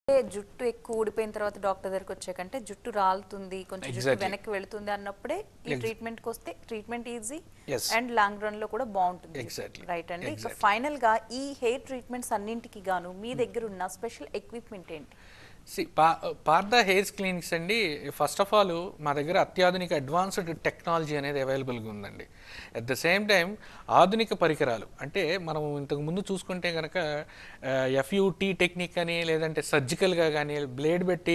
జుట్టు ఎక్కువ ఊడిపోయిన తర్వాత డాక్టర్ దగ్గరికి వచ్చాకంటే జుట్టు రాలుతుంది కొంచెం జుట్టు Exactly. వెనక్కి వెళుతుంది అన్నప్పుడే ఈ Ex- ట్రీట్మెంట్ కి వస్తే treatment easy Yes. And long run లో కూడా బాగుంటుంది Exactly. రైట్ అండి ఇక Exactly. ఫైనల్ గా ఈ హెయిర్ ట్రీట్మెంట్స్ అన్నింటికి గాను మీ దగ్గర ఉన్న స్పెషల్ ఎక్విప్మెంట్ ఏంటి సి పా పార్దా హెయిర్స్ క్లినిక్స్ అండి ఫస్ట్ ఆఫ్ ఆల్ మా దగ్గర అత్యాధునిక అడ్వాన్స్డ్ టెక్నాలజీ అనేది అవైలబుల్గా ఉందండి అట్ ద సేమ్ టైం ఆధునిక పరికరాలు అంటే మనం ఇంతకు ముందు చూసుకుంటే కనుక ఎఫ్యూటీ టెక్నిక్ అని లేదంటే సర్జికల్గా కానీ బ్లేడ్ పెట్టి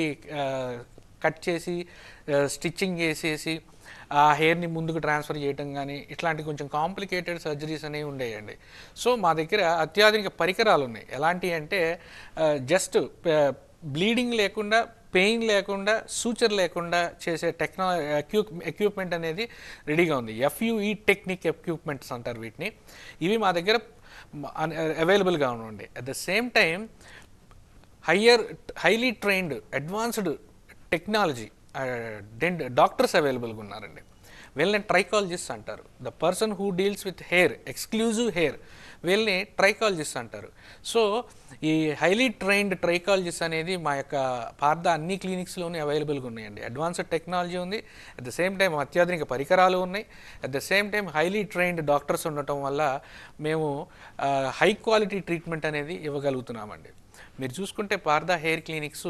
కట్ చేసి స్టిచ్చింగ్ చేసేసి ఆ హెయిర్ని ముందుకు ట్రాన్స్ఫర్ చేయటం కానీ ఇట్లాంటి కొంచెం కాంప్లికేటెడ్ సర్జరీస్ అనేవి ఉండేయండి సో మా దగ్గర అత్యాధునిక పరికరాలు ఉన్నాయి ఎలాంటి అంటే జస్ట్ బ్లీడింగ్ లేకుండా పెయిన్ లేకుండా సూచర్ లేకుండా చేసే టెక్నా ఎక్యూ ఎక్విప్మెంట్ అనేది రెడీగా ఉంది ఎఫ్యూఈ టెక్నిక్ ఎక్విప్మెంట్స్ అంటారు వీటిని ఇవి మా దగ్గర అవైలబుల్గా ఉండండి at the same time higher highly trained advanced technology డెంట్ డాక్టర్స్ అవైలబుల్గా ఉన్నారండి వీళ్ళని ట్రైకాలజిస్ట్ అంటారు the person who deals with hair exclusive hair వీళ్ళని ట్రైకాలజిస్ట్ అంటారు సో ఈ హైలీ ట్రైన్డ్ ట్రైకాలజిస్ట్ అనేది మా యొక్క పార్థ అన్ని క్లినిక్స్లోనే అవైలబుల్గా ఉన్నాయండి అడ్వాన్స్డ్ టెక్నాలజీ ఉంది అట్ ద సేమ్ టైం అత్యాధునిక పరికరాలు ఉన్నాయి at the same time highly trained doctors ఉండటం వల్ల మేము హై క్వాలిటీ ట్రీట్మెంట్ అనేది ఇవ్వగలుగుతున్నామండి మీరు చూసుకుంటే Partha hair clinics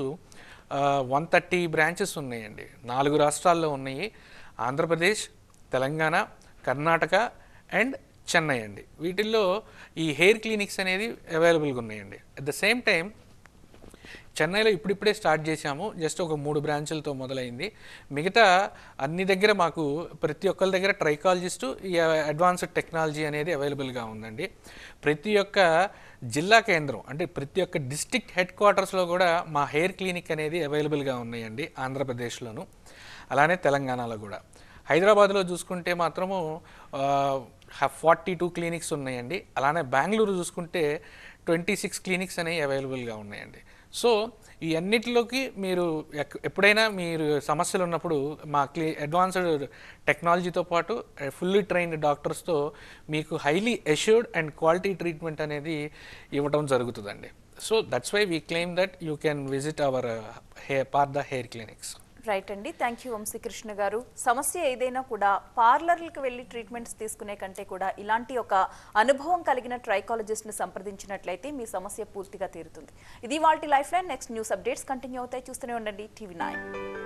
one thirty branches ఉన్నాయండి నాలుగు రాష్ట్రాల్లో ఉన్నాయి ఆంధ్రప్రదేశ్ తెలంగాణ కర్ణాటక అండ్ చెన్నై అండి వీటిల్లో ఈ హెయిర్ క్లినిక్స్ అనేది అవైలబుల్గా ఉన్నాయండి అట్ ద సేమ్ టైం చెన్నైలో ఇప్పుడిప్పుడే స్టార్ట్ చేశాము జస్ట్ ఒక మూడు బ్రాంచులతో మొదలైంది మిగతా అన్ని దగ్గర మాకు ప్రతి ఒక్కరి దగ్గర ట్రైకాలజిస్టు ఈ అడ్వాన్స్డ్ టెక్నాలజీ అనేది అవైలబుల్గా ఉందండి ప్రతి ఒక్క జిల్లా కేంద్రం అంటే ప్రతి ఒక్క డిస్టిక్ హెడ్ క్వార్టర్స్లో కూడా మా హెయిర్ క్లినిక్ అనేది అవైలబుల్గా ఉన్నాయండి ఆంధ్రప్రదేశ్లోను అలానే తెలంగాణలో కూడా హైదరాబాద్లో చూసుకుంటే మాత్రము ఫార్టీ టూ క్లినిక్స్ ఉన్నాయండి అలానే బెంగళూరు చూసుకుంటే ట్వంటీ సిక్స్ క్లినిక్స్ అనేవి అవైలబుల్గా ఉన్నాయండి సో ఈ అన్నిటిలోకి మీరు ఎక్- ఎప్పుడైనా మీరు సమస్యలు ఉన్నప్పుడు మా క్లి అడ్వాన్స్డ్ టెక్నాలజీతో పాటు ఫుల్లీ ట్రైన్డ్ డాక్టర్స్తో మీకు highly assured and quality treatment అనేది ఇవ్వడం జరుగుతుందండి so that's why we claim that you can visit our hair పార్ ద హెయిర్ క్లినిక్స్ రైట్ అండి థ్యాంక్ యూ వంశీకృష్ణ గారు సమస్య ఏదైనా కూడా పార్లర్లకు వెళ్ళి ట్రీట్మెంట్స్ తీసుకునే కంటే కూడా ఇలాంటి ఒక అనుభవం కలిగిన ట్రైకాలజిస్ట్ని సంప్రదించినట్లయితే మీ సమస్య పూర్తిగా తీరుతుంది ఇది వాళ్ళ lifeline next news updates continue అవుతాయి చూస్తూనే ఉండండి టీవీ నైన్